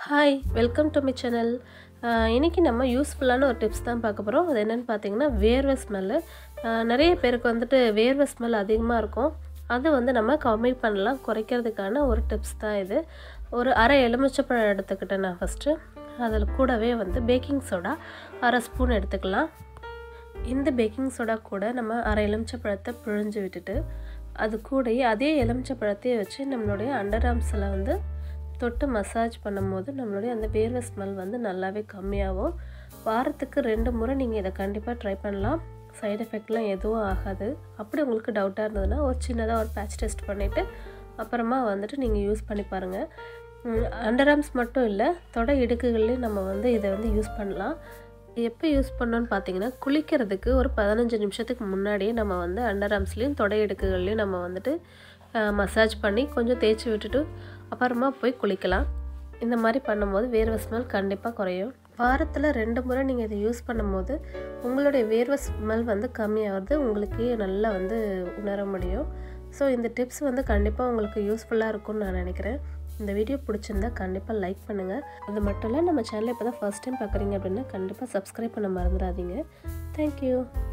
hi welcome to my channel இன்றைக்கி நம்ம யூஸ்ஃபுல்லான ஒரு டிப்ஸ் தான் பார்க்க போகிறோம் அது என்னென்னு பார்த்தீங்கன்னா வேர்வை ஸ்மெல்லு நிறைய பேருக்கு வந்துட்டு வேர்வை ஸ்மெல் அதிகமாக இருக்கும் அது வந்து நம்ம கம்மி பண்ணலாம் குறைக்கிறதுக்கான ஒரு டிப்ஸ் தான் இது ஒரு அரை எலுமிச்சப்பழம் எடுத்துக்கிட்டேன் நான் ஃபஸ்ட்டு அதில் கூடவே வந்து பேக்கிங் சோடா அரை ஸ்பூன் எடுத்துக்கலாம் இந்த பேக்கிங் சோடா கூட நம்ம அரை எலுமிச்சப்பழத்தை பிழிஞ்சு விட்டுட்டு அது கூடயே அதே எலுமிச்சப்பழத்தையே வச்சு நம்மளுடைய அண்டர் ஆர்ம்ஸில் வந்து தொட்டு மசாஜ் பண்ணும்போது நம்மளுடைய அந்த வேர்வை ஸ்மெல் வந்து நல்லாவே கம்மியாகும் வாரத்துக்கு ரெண்டு முறை நீங்கள் இதை கண்டிப்பாக ட்ரை பண்ணலாம் சைடு எஃபெக்ட்லாம் எதுவும் ஆகாது அப்படி உங்களுக்கு டவுட்டாக இருந்ததுன்னா ஒரு சின்னதாக ஒரு பேட்ச் டெஸ்ட் பண்ணிவிட்டு அப்புறமா வந்துட்டு நீங்கள் யூஸ் பண்ணி பாருங்கள் அண்டர் ஆர்ம்ஸ் மட்டும் இல்லை தொடை இடுக்குகள்லேயும் நம்ம வந்து இதை வந்து யூஸ் பண்ணலாம் எப்போ யூஸ் பண்ணோன்னு பார்த்தீங்கன்னா குளிக்கிறதுக்கு ஒரு பதினஞ்சு நிமிஷத்துக்கு முன்னாடியே நம்ம வந்து அண்டர் ஆர்ம்ஸ்லேயும் தொடை இடுக்குகள்லேயும் நம்ம வந்துட்டு மசாஜ் பண்ணி கொஞ்சம் தேய்ச்சி விட்டுட்டு அப்புறமா போய் குளிக்கலாம் இந்த மாதிரி பண்ணும்போது வேர்வை ஸ்மெல் கண்டிப்பாக குறையும் வாரத்தில் ரெண்டு முறை நீங்கள் இதை யூஸ் பண்ணும்போது உங்களுடைய வேர்வை ஸ்மெல் வந்து கம்மியாகிறது உங்களுக்கே நல்லா வந்து உணர முடியும் ஸோ இந்த டிப்ஸ் வந்து கண்டிப்பாக உங்களுக்கு யூஸ்ஃபுல்லாக இருக்கும்னு நான் நினைக்கிறேன் இந்த வீடியோ பிடிச்சிருந்தா கண்டிப்பாக லைக் பண்ணுங்கள் அது மட்டும் இல்லை நம்ம சேனலை இப்போ தான் ஃபஸ்ட் டைம் பார்க்குறீங்க அப்படின்னா கண்டிப்பாக சப்ஸ்கிரைப் பண்ண மறந்துடாதீங்க தேங்க்யூ